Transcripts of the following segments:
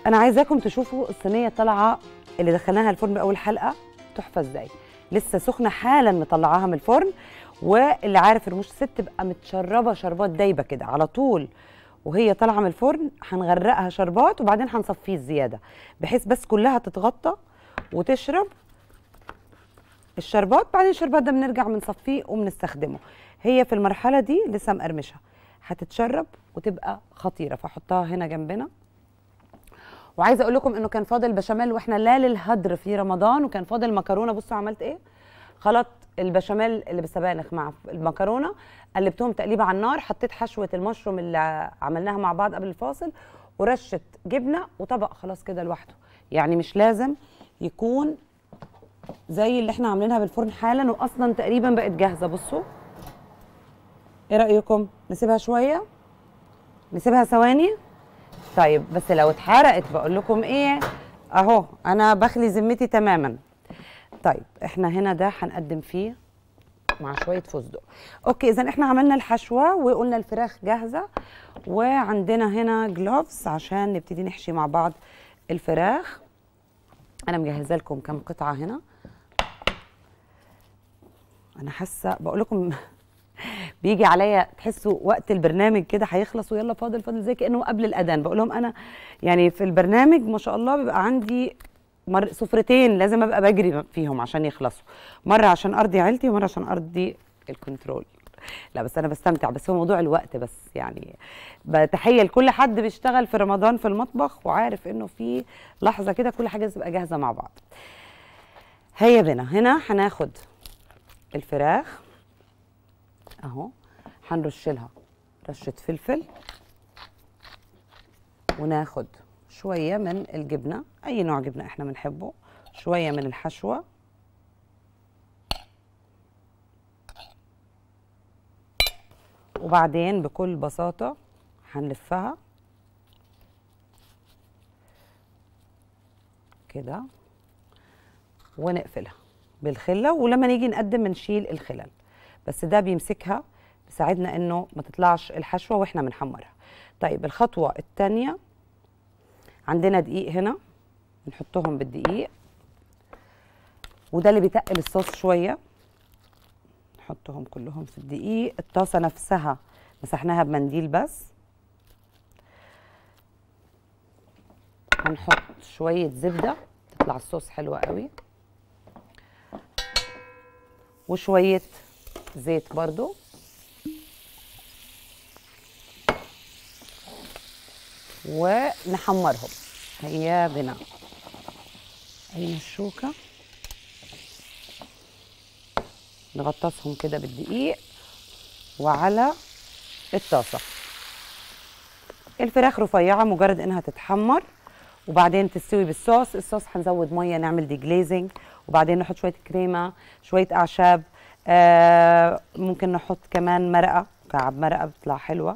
انا عايزاكم تشوفوا الصينيه طالعه اللي دخلناها الفرن باول حلقه تحفه ازاي لسه سخنه حالا مطلعاها من الفرن واللي عارف رموش الست تبقى متشربه شربات دايبه كده على طول وهي طالعه من الفرن هنغرقها شربات وبعدين هنصفيه الزياده بحيث بس كلها تتغطى وتشرب الشربات بعدين الشربات ده بنرجع بنصفيه وبنستخدمه هي في المرحله دي لسه مقرمشه هتتشرب وتبقى خطيره فاحطها هنا جنبنا وعايزه اقول لكم انه كان فاضل بشاميل واحنا لا للهدر في رمضان وكان فاضل مكرونه بصوا عملت ايه خلطت البشاميل اللي بالسبانخ مع المكرونه قلبتهم تقليبه على النار حطيت حشوه المشروم اللي عملناها مع بعض قبل الفاصل ورشه جبنه وطبق خلاص كده لوحده يعني مش لازم يكون زي اللي احنا عاملينها بالفرن حالا واصلا تقريبا بقت جاهزه بصوا ايه رايكم نسيبها شويه نسيبها ثواني طيب بس لو اتحرقت بقول لكم ايه اهو انا بخلي ذمتي تماما طيب احنا هنا ده هنقدم فيه مع شويه فستق اوكي اذا احنا عملنا الحشوه وقلنا الفراخ جاهزه وعندنا هنا جلوفز عشان نبتدي نحشي مع بعض الفراخ انا مجهزه لكم كم قطعه هنا انا حاسه بقول لكم بيجي عليا تحسوا وقت البرنامج كده هيخلص ويلا فاضل فاضل زي كانه قبل الاذان بقول لهم انا يعني في البرنامج ما شاء الله بيبقى عندي مر سفرتين لازم ابقى بجري فيهم عشان يخلصوا مره عشان ارضي عيلتي ومره عشان ارضي الكنترول لا بس انا بستمتع بس هو موضوع الوقت بس يعني بتحيه لكل حد بيشتغل في رمضان في المطبخ وعارف انه في لحظه كده كل حاجه تبقى جاهزه مع بعض هيا بنا هنا هناخد الفراخ اهو هنرش لها رشه فلفل وناخد شويه من الجبنه اي نوع جبنه احنا بنحبه شويه من الحشوه وبعدين بكل بساطه هنلفها كده ونقفلها بالخله ولما نيجي نقدم بنشيل الخلل بس ده بيمسكها بيساعدنا انه ما تطلعش الحشوه واحنا بنحمرها طيب الخطوه الثانيه عندنا دقيق هنا نحطهم بالدقيق وده اللي بيتقل الصوص شويه نحطهم كلهم في الدقيق الطاسه نفسها مسحناها بمنديل بس هنحط شويه زبده تطلع الصوص حلوه قوي وشويه زيت برضو ونحمرهم هيا بنا اين الشوكة نغطسهم كده بالدقيق وعلى الطاسة الفراخ رفيعة مجرد انها تتحمر وبعدين تستوي بالصوص الصوص هنزود مية نعمل دي جليزنج وبعدين نحط شوية كريمة شوية أعشاب آه ممكن نحط كمان مرقه كعب مرقه بتطلع حلوه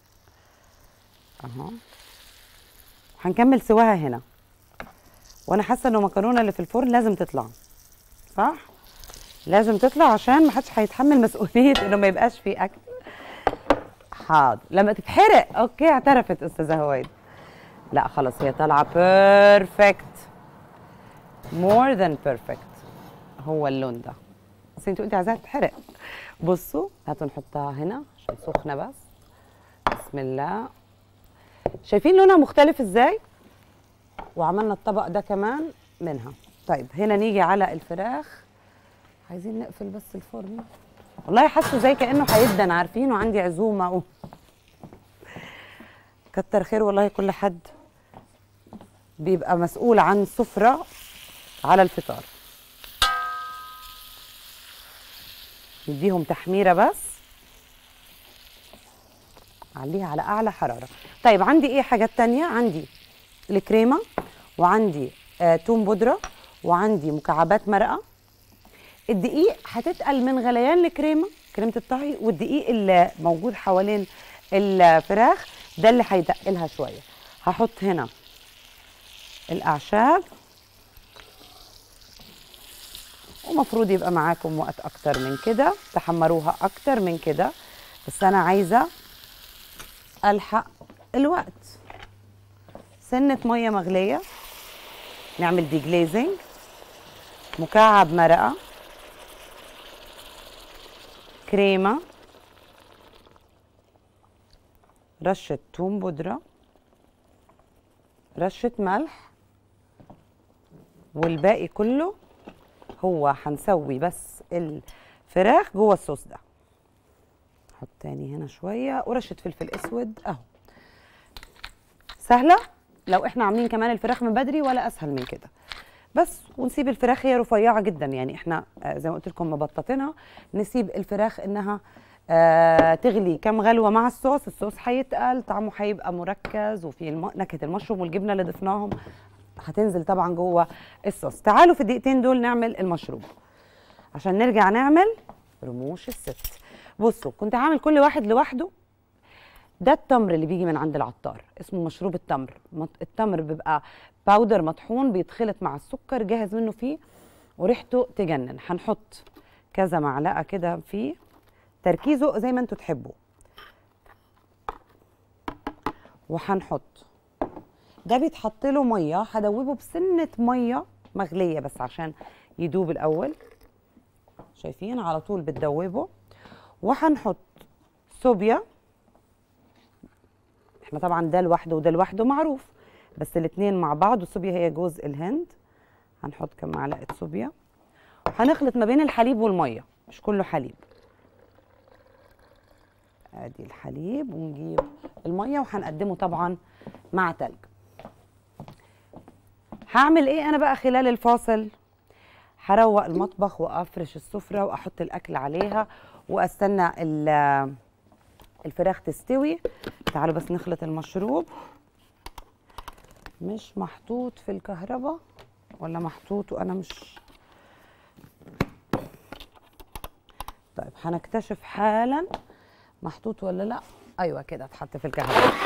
اهو هنكمل سواها هنا وانا حاسه انه المكرونه اللي في الفرن لازم تطلع صح لازم تطلع عشان ما حدش هيتحمل مسؤوليه انه ما يبقاش في اكل حاضر لما تتحرق اوكي اعترفت استاذه هويد لا خلاص هي طالعه بيرفكت مور ذان بيرفكت هو اللون ده بس انت قلتي عايزاها تتحرق بصوا هاتوا نحطها هنا عشان سخنه بس بسم الله شايفين لونها مختلف ازاي وعملنا الطبق ده كمان منها طيب هنا نيجي على الفراخ عايزين نقفل بس الفرن والله حاسه زي كانه هيدن عارفين وعندي عزومه و... كتر خير والله كل حد بيبقى مسؤول عن سفره على الفطار نديهم تحميره بس عليها على اعلى حراره طيب عندي ايه حاجات تانية عندي الكريمه وعندي آه توم بودره وعندي مكعبات مرقه الدقيق هتتقل من غليان الكريمه كريمه الطهي والدقيق اللي موجود حوالين الفراخ ده اللي هيتقلها شويه هحط هنا الاعشاب ومفروض يبقى معاكم وقت اكتر من كده تحمروها اكتر من كده بس انا عايزه الحق الوقت سنه ميه مغليه نعمل دي جليزنج مكعب مرقه كريمه رشه توم بودره رشه ملح والباقي كله هو هنسوي بس الفراخ جوه الصوص ده نحط تاني هنا شويه ورشه فلفل اسود اهو سهله لو احنا عاملين كمان الفراخ من بدري ولا اسهل من كده بس ونسيب الفراخ هي رفيعه جدا يعني احنا آه، زي ما قلت لكم مبططينها نسيب الفراخ انها آه تغلي كام غلوه مع الصوص الصوص هيتقل طعمه هيبقى مركز وفي الم... نكهه المشروم والجبنه اللي ضفناهم هتنزل طبعا جوه الصوص تعالوا في الدقيقتين دول نعمل المشروب عشان نرجع نعمل رموش الست بصوا كنت هعمل كل واحد لوحده ده التمر اللي بيجي من عند العطار اسمه مشروب التمر مط- التمر بيبقى باودر مطحون بيتخلط مع السكر جاهز منه فيه وريحته تجنن هنحط كذا معلقه كده فيه تركيزه زي ما انتوا تحبوا وهنحط ده بيتحط له ميه هدوبه بسنه ميه مغليه بس عشان يدوب الاول شايفين على طول بتدوبه وهنحط صوبيا احنا طبعا ده لوحده وده لوحده معروف بس الاتنين مع بعض والصوبيا هي جوز الهند هنحط كم معلقه صوبيا هنخلط ما بين الحليب والميه مش كله حليب ادي الحليب ونجيب الميه وهنقدمه طبعا مع تلج هعمل ايه انا بقى خلال الفاصل هروق المطبخ وافرش السفره واحط الاكل عليها واستنى ال- الفراخ تستوي تعالوا بس نخلط المشروب مش محطوط في الكهرباء ولا محطوط وانا مش طيب هنكتشف حالا محطوط ولا لا ايوه كده اتحط في الكهرباء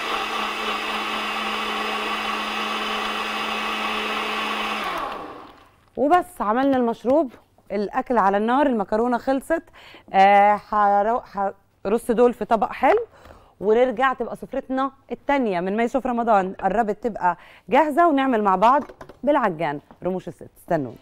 وبس عملنا المشروب الاكل على النار المكرونه خلصت آه هرو- هرص دول في طبق حلو ونرجع تبقى سفرتنا التانية من مي شوف رمضان قربت تبقى جاهزة ونعمل مع بعض بالعجان رموش الست استنوا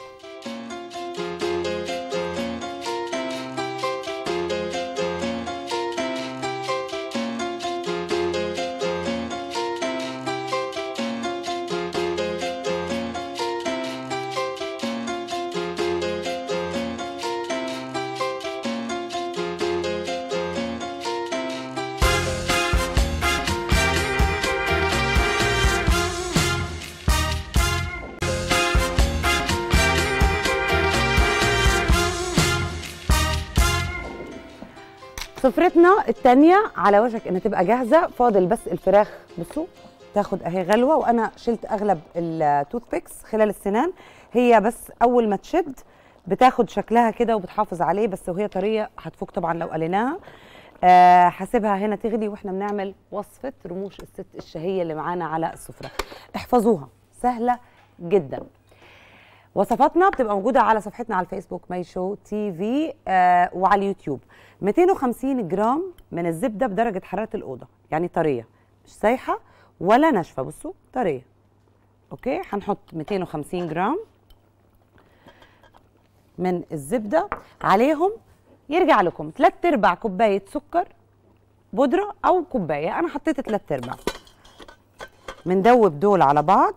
سفرتنا التانية على وشك انها تبقى جاهزة فاضل بس الفراخ بصوا تاخد اهي غلوة وانا شلت اغلب التوث بيكس خلال السنان هي بس اول ما تشد بتاخد شكلها كده وبتحافظ عليه بس وهي طرية هتفك طبعا لو قليناها آه هسيبها هنا تغلي واحنا بنعمل وصفة رموش الست الشهية اللي معانا على السفرة احفظوها سهلة جدا وصفاتنا بتبقى موجودة على صفحتنا على الفيسبوك ماي شو تي في آه وعلى اليوتيوب 250 جرام من الزبدة بدرجة حرارة الأوضة يعني طرية مش سايحة ولا ناشفة بصوا طرية أوكي هنحط 250 جرام من الزبدة عليهم يرجع لكم 3 ارباع كوباية سكر بودرة أو كوباية أنا حطيت 3 ارباع بندوب دول على بعض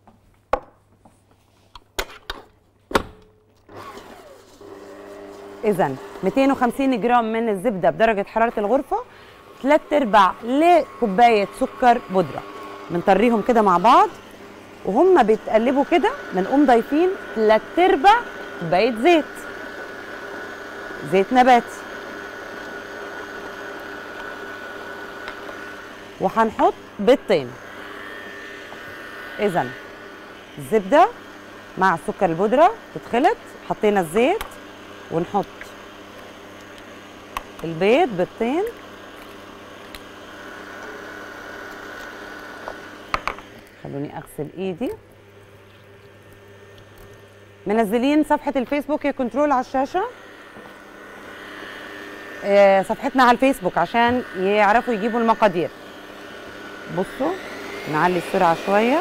اذا 250 جرام من الزبده بدرجه حراره الغرفه 3 ارباع لكوبايه سكر بودره بنطريهم كده مع بعض وهم بيتقلبوا كده بنقوم ضايفين 3 ارباع كوبايه زيت زيت نباتي وهنحط بيضتين اذا الزبده مع السكر البودره تتخلط حطينا الزيت ونحط البيض بيضتين خلوني اغسل ايدي منزلين صفحة الفيسبوك يا كنترول على الشاشة آه، صفحتنا على الفيسبوك عشان يعرفوا يجيبوا المقادير بصوا نعلي السرعه شويه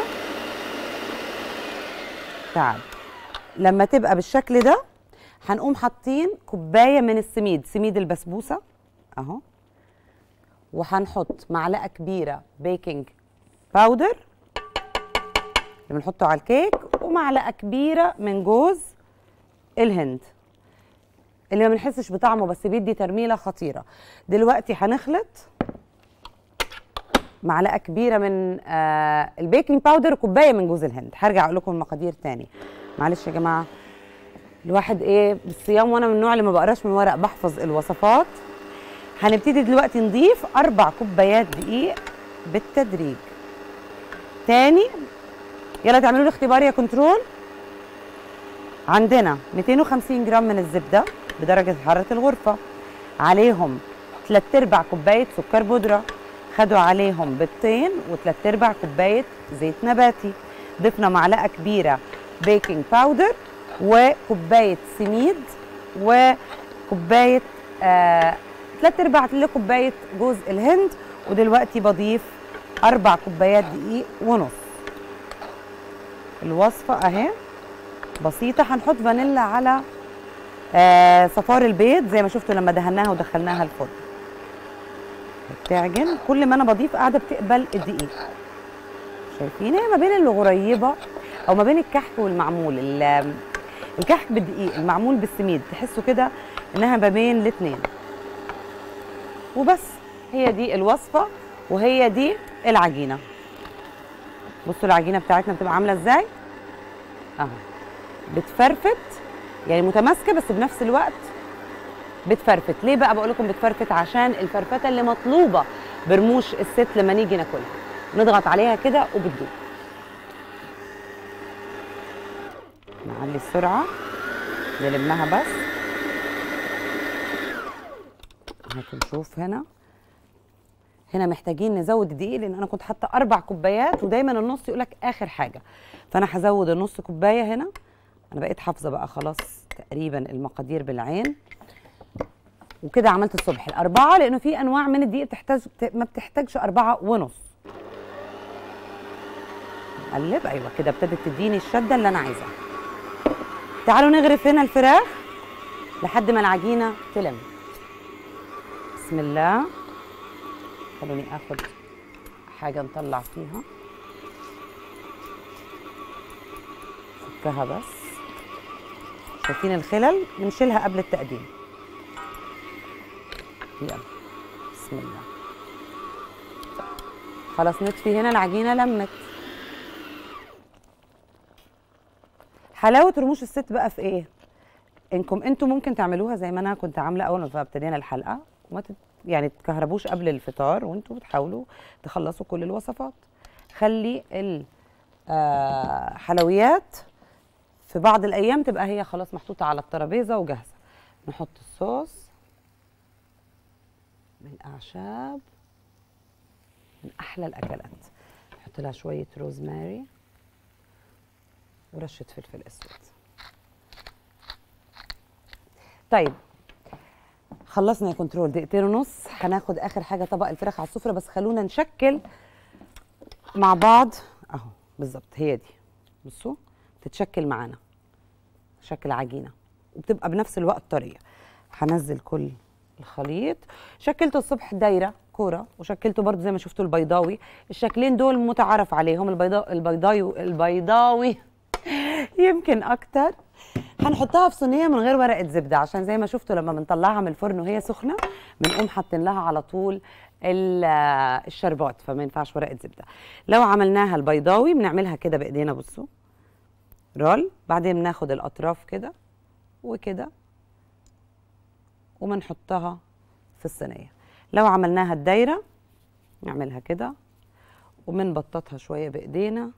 تعال لما تبقى بالشكل ده هنقوم حاطين كوبايه من السميد سميد البسبوسه اهو وهنحط معلقه كبيره بيكنج باودر اللي بنحطه على الكيك ومعلقه كبيره من جوز الهند اللي ما بنحسش بطعمه بس بيدي ترميله خطيره دلوقتي هنخلط معلقه كبيره من آه البيكنج باودر وكوبايه من جوز الهند هرجع اقول لكم المقادير تاني معلش يا جماعه الواحد ايه بالصيام وانا من النوع اللي ما بقراش من ورق بحفظ الوصفات هنبتدي دلوقتي نضيف اربع كوبايات دقيق بالتدريج تاني يلا تعملوا لي اختبار يا كنترول عندنا 250 جرام من الزبده بدرجه حراره الغرفه عليهم 3 ارباع كوبايه سكر بودره خدوا عليهم بيضتين وثلاث ارباع كوبايه زيت نباتي ضفنا معلقه كبيره بيكنج باودر وكوبايه سميد وكوبايه آه ثلاث ارباع كوبايه جوز الهند ودلوقتي بضيف اربع كوبايات دقيق ونص الوصفه اهي بسيطه هنحط فانيلا على آه صفار البيض زي ما شفتوا لما دهناها ودخلناها الفرن بتعجن كل ما انا بضيف قاعده بتقبل الدقيق شايفين هي ما بين اللي قريبه او ما بين الكحك والمعمول ال- الكحك بالدقيق المعمول بالسميد تحسوا كده انها ما بين الاثنين وبس هي دي الوصفه وهي دي العجينه بصوا العجينه بتاعتنا بتبقى عامله ازاي اهو بتفرفت يعني متماسكه بس بنفس الوقت بتفرفت ليه بقى بقول لكم بتفرفت عشان الفرفته اللي مطلوبه برموش الست لما نيجي ناكلها نضغط عليها كده وبتدوب نعلي السرعه نلمها بس هنشوف هنا هنا محتاجين نزود الدقيق لان انا كنت حاطه اربع كوبايات ودايما النص يقول لك اخر حاجه فانا هزود النص كوبايه هنا انا بقيت حافظه بقى خلاص تقريبا المقادير بالعين وكده عملت الصبح الأربعة لأنه في أنواع من الدقيق بتحتاج ما بتحتاجش أربعة ونص نقلب أيوة كده ابتدت تديني الشدة اللي أنا عايزاها تعالوا نغرف هنا الفراخ لحد ما العجينة تلم بسم الله خلوني آخد حاجة نطلع فيها فكها بس شايفين الخلل نشيلها قبل التقديم يلا بسم الله خلاص نطفي هنا العجينه لمت حلاوه رموش الست بقى في ايه انكم انتم ممكن تعملوها زي ما انا كنت عامله اول ما ابتدينا الحلقه وما تت... يعني تكهربوش قبل الفطار وانتم بتحاولوا تخلصوا كل الوصفات خلي الحلويات في بعض الايام تبقى هي خلاص محطوطه على الترابيزه وجاهزه نحط الصوص من اعشاب من احلى الاكلات نحط لها شويه روزماري ورشه فلفل اسود طيب خلصنا يا كنترول دقيقتين ونص هناخد اخر حاجه طبق الفراخ على السفره بس خلونا نشكل مع بعض اهو بالظبط هي دي بصوا تتشكل معانا شكل عجينه وبتبقى بنفس الوقت طريه هنزل كل الخليط شكلت الصبح دايره كوره وشكلته برضو زي ما شفتوا البيضاوي الشكلين دول متعارف عليهم البيضاء البيضاوي البيضاوي يمكن اكتر هنحطها في صينيه من غير ورقه زبده عشان زي ما شفتوا لما بنطلعها من الفرن وهي سخنه بنقوم حاطين لها على طول الشربات فما ينفعش ورقه زبده لو عملناها البيضاوي بنعملها كده بايدينا بصوا رول بعدين بناخد الاطراف كده وكده وبنحطها في الصينيه لو عملناها الدايره نعملها كده وبنبططها شويه بايدينا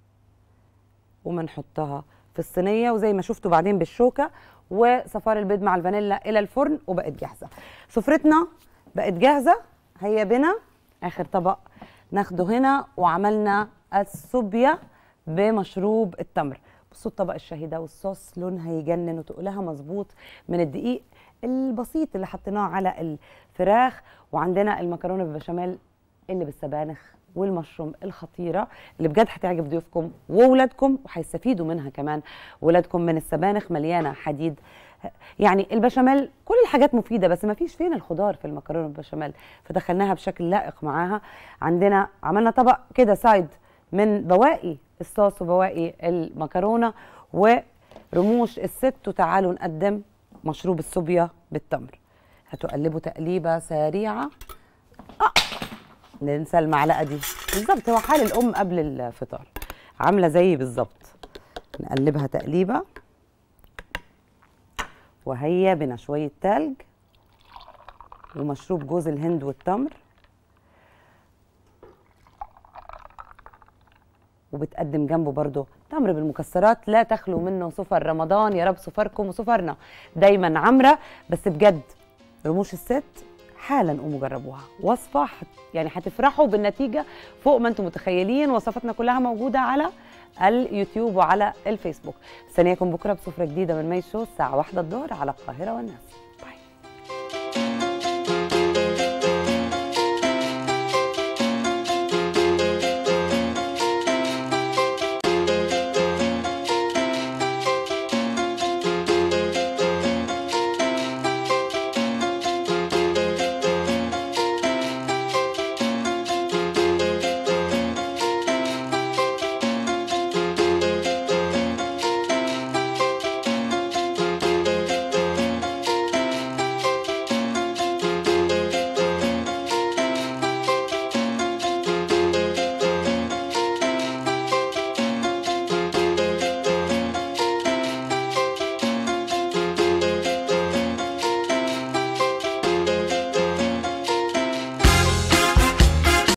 وبنحطها في الصينيه وزي ما شفتوا بعدين بالشوكه وصفار البيض مع الفانيلا الى الفرن وبقت جاهزه سفرتنا بقت جاهزه هيا بنا اخر طبق ناخده هنا وعملنا الصوبيا بمشروب التمر بصوا الطبق الشهي ده والصوص لونها يجنن وتقولها مظبوط من الدقيق البسيط اللي حطيناه على الفراخ وعندنا المكرونه بالبشاميل اللي بالسبانخ والمشروم الخطيره اللي بجد هتعجب ضيوفكم واولادكم وهيستفيدوا منها كمان ولادكم من السبانخ مليانه حديد يعني البشاميل كل الحاجات مفيده بس ما فيش فين الخضار في المكرونه بالبشاميل فدخلناها بشكل لائق معاها عندنا عملنا طبق كده سايد من بواقي الصوص وبواقي المكرونه ورموش الست وتعالوا نقدم مشروب الصوبيا بالتمر هتقلبوا تقليبه سريعه آه. ننسى المعلقه دي بالظبط هو حال الام قبل الفطار عامله زيي بالظبط نقلبها تقليبه وهي بنا شويه تلج ومشروب جوز الهند والتمر وبتقدم جنبه برضه تمر بالمكسرات لا تخلو منه سفر رمضان يا رب سفركم وسفرنا دايما عمرة بس بجد رموش الست حالا قوموا جربوها وصفة حت يعني هتفرحوا بالنتيجة فوق ما انتم متخيلين وصفاتنا كلها موجودة على اليوتيوب وعلى الفيسبوك استنيكم بكرة بسفرة جديدة من مي شو الساعة واحدة الظهر على القاهرة والناس